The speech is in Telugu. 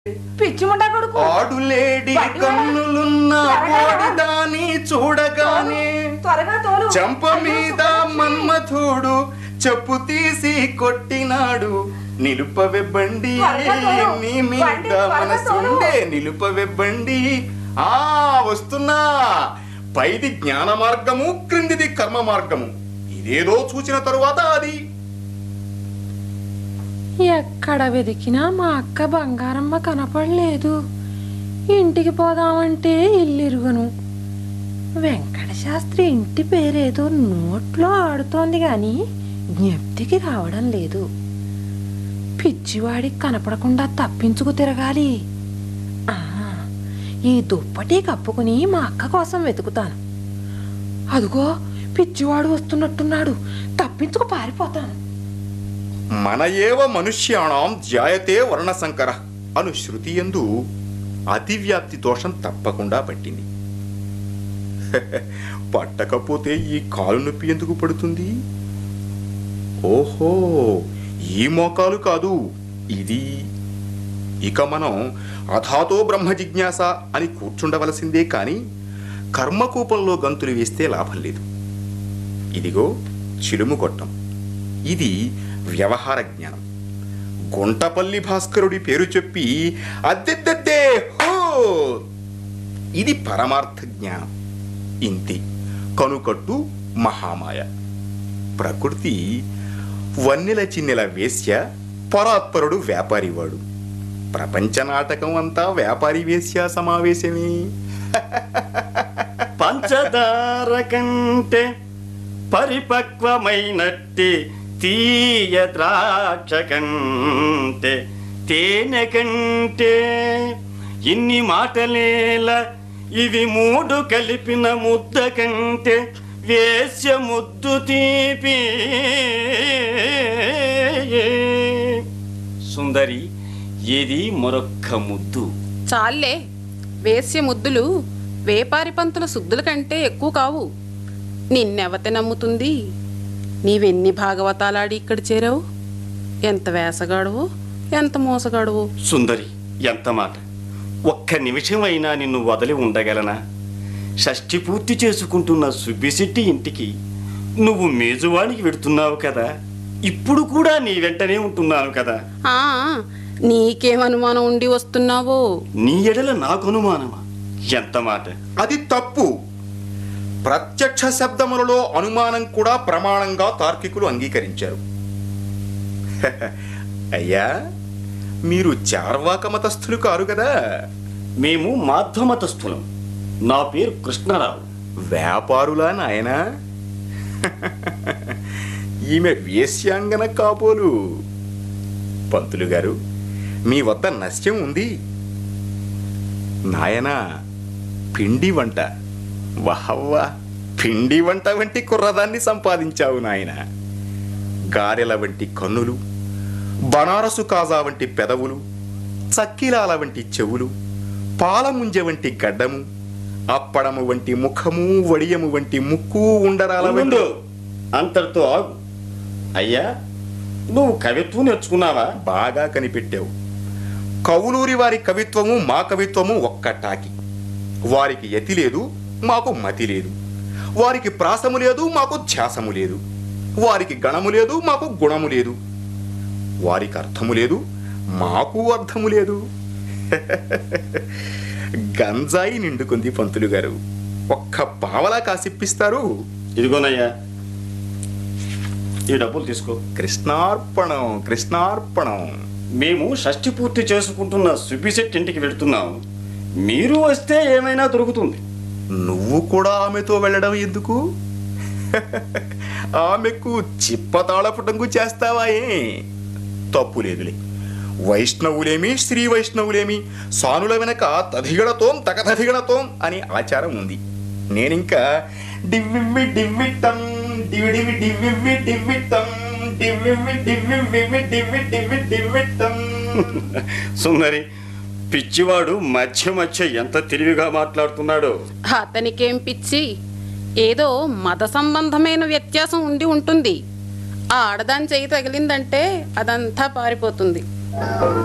పిచ్చి ముండా కొడుకు ఆడులేడి బండి కన్నులున్న త్వరగా రా. కోడిదాని చూడగానే త్వరగా తోలు చంప మీద మన్మథుడు చెప్పు తీసి కొట్టినాడు నిలుపవెబ్బండి త్వరగా తోలు. నీ బండి మీద త్వరగా మనసుండే నిలుపవెబ్బండి ఆ వస్తున్నా పైది జ్ఞాన మార్గము క్రిందిది కర్మ మార్గము ఇదేదో చూసిన తరువాత అది ఎక్కడ వెతికినా మా అక్క బంగారమ్మ కనపడలేదు ఇంటికి పోదామంటే ఇల్లిరుగును వెంకట శాస్త్రి ఇంటి పేరేదో నోట్లో ఆడుతోంది గాని జ్ఞప్తికి రావడం లేదు పిచ్చివాడికి కనపడకుండా తప్పించుకు తిరగాలి ఆ, ఈ దుప్పటి కప్పుకుని మా అక్క కోసం వెతుకుతాను అదుగో పిచ్చివాడు వస్తున్నట్టున్నాడు తప్పించుకు పారిపోతాను మన ఏవ మనుష్యాణం జాయతే వర్ణశంకర అను శృతి ఎందు అతివ్యాప్తి దోషం తప్పకుండా పట్టింది పట్టకపోతే ఈ కాలు నొప్పి ఎందుకు పడుతుంది ఓహో ఈ మోకాలు కాదు ఇది ఇక మనం అథాతో బ్రహ్మ జిజ్ఞాస అని కూర్చుండవలసిందే కాని కర్మకూపంలో గంతులు వేస్తే లాభం లేదు ఇదిగో చిలుము కొట్టం ఇది వ్యవహార జ్ఞానం గుంటపల్లి భాస్కరుడి పేరు చెప్పి అద్దెద్దద్దే హో ఇది పరమార్థ జ్ఞానం ఇంతే కనుకట్టు మహామాయ ప్రకృతి వన్నెల చిన్నెల వేశ్య పరాత్పరుడు వ్యాపారివాడు ప్రపంచ నాటకం అంతా వ్యాపారి వేశ్య సమావేశమే పంచదార కంటే పరిపక్వమైనట్టి తీయ ద్రాక్ష కంటే తేనె కంటే ఇన్ని మాటలేల ఇవి మూడు కలిపిన ముద్ద కంటే వేశ్య ముద్దు తీపి సుందరి ఇది మరొక్క ముద్దు చాలే వేశ్య ముద్దులు వేపారి పంతుల శుద్ధుల కంటే ఎక్కువ కావు నిన్నెవత నమ్ముతుంది నీవెన్ని భాగవతాలాడి ఇక్కడ చేరావు ఎంత వేసగాడువో ఎంత మోసగాడువో సుందరి ఎంత మాట ఒక్క నిమిషమైనా నిన్ను వదిలి ఉండగలనా షష్ఠి పూర్తి చేసుకుంటున్న సుబ్బిశెట్టి ఇంటికి నువ్వు మేజువానికి వెడుతున్నావు కదా ఇప్పుడు కూడా నీ వెంటనే ఉంటున్నాను కదా ఆ నీకేం అనుమానం ఉండి వస్తున్నావో నీ ఎడల నాకు అనుమానమా ఎంత మాట అది తప్పు ప్రత్యక్ష శబ్దములలో అనుమానం కూడా ప్రమాణంగా తార్కికులు అంగీకరించారు అయ్యా మీరు చార్వాక మతస్థులు కారు కదా మేము మాధ్యమతస్థులం నా పేరు కృష్ణరావు వ్యాపారులా నాయనా ఈమె వేశ్యాంగన కాబోలు పంతులు గారు మీ వద్ద నశ్యం ఉంది నాయనా పిండి వంట వహవ్వా పిండి వంట వంటి కుర్రదాన్ని సంపాదించావు నాయన గారెల వంటి కన్నులు బనారసు కాజా వంటి పెదవులు చక్కిలాల వంటి చెవులు పాలముంజ వంటి గడ్డము అప్పడము వంటి ముఖము వడియము వంటి ముక్కు ఉండరాల వంటి ఉండు. అంతటితో ఆగు అయ్యా నువ్వు కవిత్వం నేర్చుకున్నావా బాగా కనిపెట్టావు కవులూరి వారి కవిత్వము మా కవిత్వము ఒక్కటాకి వారికి యతి లేదు మాకు మతి లేదు వారికి ప్రాసము లేదు మాకు ధ్యాసము లేదు వారికి గణము లేదు మాకు గుణము లేదు వారికి అర్థము లేదు మాకు అర్థము లేదు గంజాయి నిండుకుంది పంతులు గారు ఒక్క పావలా కాసిప్పిస్తారు ఇదిగోనయ్యా ఈ డబ్బులు తీసుకో కృష్ణార్పణం కృష్ణార్పణం మేము షష్ఠి పూర్తి చేసుకుంటున్న సుబ్బిశెట్టి ఇంటికి వెళ్తున్నాం మీరు వస్తే ఏమైనా దొరుకుతుంది నువ్వు కూడా ఆమెతో వెళ్ళడం ఎందుకు ఆమెకు చిప్పతాళపుటంగు చేస్తావా ఏ తప్పు లేదులే వైష్ణవులేమి శ్రీ వైష్ణవులేమి సానుల వెనక తధిగడతోం తకతధిగడతోం అని ఆచారం ఉంది నేనింకా డివ్వివ్వి డివ్విట్టం డివిడివి డివ్వివ్వి డివ్విట్టం డివ్వివ్వి డివ్వివ్వి డివ్వి డివ్వి డివ్విట్టం సుందరి పిచ్చివాడు మధ్య మధ్య ఎంత తెలివిగా మాట్లాడుతున్నాడో అతనికేం పిచ్చి ఏదో మత సంబంధమైన వ్యత్యాసం ఉండి ఉంటుంది ఆ ఆడదాని చెయ్యి తగిలిందంటే అదంతా పారిపోతుంది